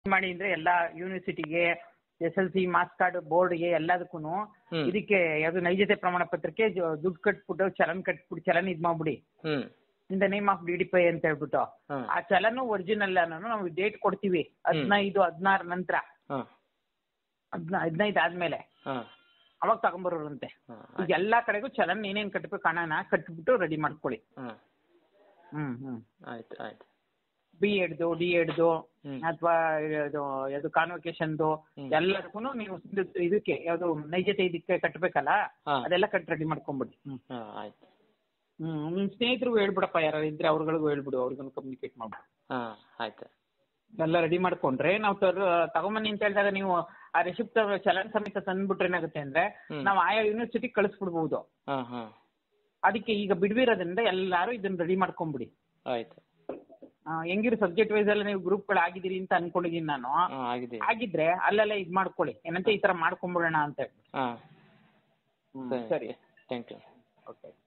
ಮಾಡಿ ಅಂದ್ರೆ ಎಲ್ಲ ಯೂನಿವರ್ಸಿಟಿಗೆ S L C marks card ಬೋರ್ಡ್ಗೆ ಎಲ್ಲದಕ್ಕೂ ಹ್ಮ್. ಇದಕ್ಕೆ ಯಾವ್ದು ನೈಜತೆ ಪ್ರಮಾಣ ಪತ್ರಕ್ಕೆ ಜ- ದುಡ್ಡು ಕಟ್ಬಿಟ್ಟು ಚಲನ್ ಕಟ್ಬಿಟ್ಟು ಚಲನ್ ಇದ್ ಮಾಡ್ಬಿಡಿ hmm in the name of D D P I ಅಂತ ಹೇಳ್ಬಿಟ್ಟು ಹ್ಮ್. ಆ ಚಲನ್ ಒರಿಜಿನಲ್ ನಾವು ಡೇಟ್ ಕೊಡ್ತೀವಿ ಹದಿನೈದು ಹದಿನಾರು ನಂತರ ಹಾಂ ಹದ್ನ ಹದಿನೈದು ಆದ್ಮೇಲೆ ಹಾಂ ಅವಾಗ ತಗೊಂಬರೋರಂತೆ ಹಾಂ ಈಗ ಎಲ್ಲಾ ಕಡೆಗೂ ಚಲನ್ ಏನೇನ್ ಕಟ್ಬೇಕು ಹಣನ ಕಟ್ಬಿಟ್ಟು ರೆಡಿ ಮಾಡ್ಕೊಳ್ಳಿ ಹಾಂ ಹ್ಮ್ ಹ್ಮ್ ಆಯ್ತು ಆಯ್ತು ಬಿ ಎಡ್ದು ಡಿ ಎಡ್ದು ಹ್ಮ್. ಅಥವಾ ಇದು ಯಾವುದು ಕಾನ್ವೊಕೇಶನ್ದು ಹ್ಮ್. ಎಲ್ಲದಕ್ಕೂ ನೀವು ಇದು- ಇದಕ್ಕೆ ಯಾವುದು ನೈಜತೆ ಇದಕ್ಕೆ ಕಟ್ಬೇಕಲ್ಲ ಹಾ. ಅದೆಲ್ಲ ಕಟ್ ರೆಡಿ ಮಾಡ್ಕೊಂಬಿಡಿ ಹ್ಮ್ ಹಾಂ ಆಯ್ತು ಹ್ಮ್ ನಿಮ್ ಸ್ನೇಹಿತರಿಗೂ ಹೇಳ್ಬಿಡಪ್ಪ ಯಾರು ಇದ್ರೆ ಅವ್ರಗಳಿಗೂ ಹೇಳ್ಬಿಡು ಅವ್ರಿಗೂ ಕಮ್ಯುನಿಕೇಟ್ ಮಾಡ್ಬಿಡು ಹಾಂ ಆಯ್ತು ಎಲ್ಲ ರೆಡಿ ಮಾಡ್ಕೊಂಡ್ರೆ ನಾವು ತರ್ ತಗೊಂಬನ್ನಿ ಅಂತ ಹೇಳಿದಾಗ ನೀವು ಆ ರಿಸಿಪ್ಟ್ ಚಲನ್ ಸಮೇತ ತಂದ್ಬಿಟ್ರೆ ಏನಾಗುತ್ತೆ ಅಂದ್ರೆ ಹ್ಮ್. ನಾವು ಆಯಾ ಯೂನಿವರ್ಸಿಟಿ ಕಳಿಸ್ಬಿಡ್ಬೋದು ಹಾಂ ಹಾಂ ಅದಕ್ಕೆ ಈಗ ಬಿಡ್ವಿರೋದ್ರಿಂದ ಎಲ್ಲಾರು ಇದನ್ನ ರೆಡಿ ಮಾಡ್ಕೊಂಬಿಡಿ ಆಯ್ತು ಆ, ಹೆಂಗಿರು ಸಬ್ಜೆಕ್ಟ್ ವೈಸ್ ಎಲ್ಲ ನೀವು ಗ್ರೂಪ್ಗಳು ಆಗಿದ್ದೀರಿ ಅಂತ ಅನ್ಕೊಂಡಿದೀನಿ ನಾನು ಹಾಂ ಆಗಿದೆ ಆಗಿದ್ರೆ ಅಲ್ಲೆಲ್ಲ ಇದ್ ಮಾಡ್ಕೊಳ್ಳಿ ಏನಂತ ಈ ತರ ಮಾಡ್ಕೊಂಬಿಡೋಣ ಅಂತ ಹೇಳಿ ಹಾಂ ಹ್ಮ್, ಸರಿ ಥ್ಯಾಂಕ್ ಯು ಓಕೆ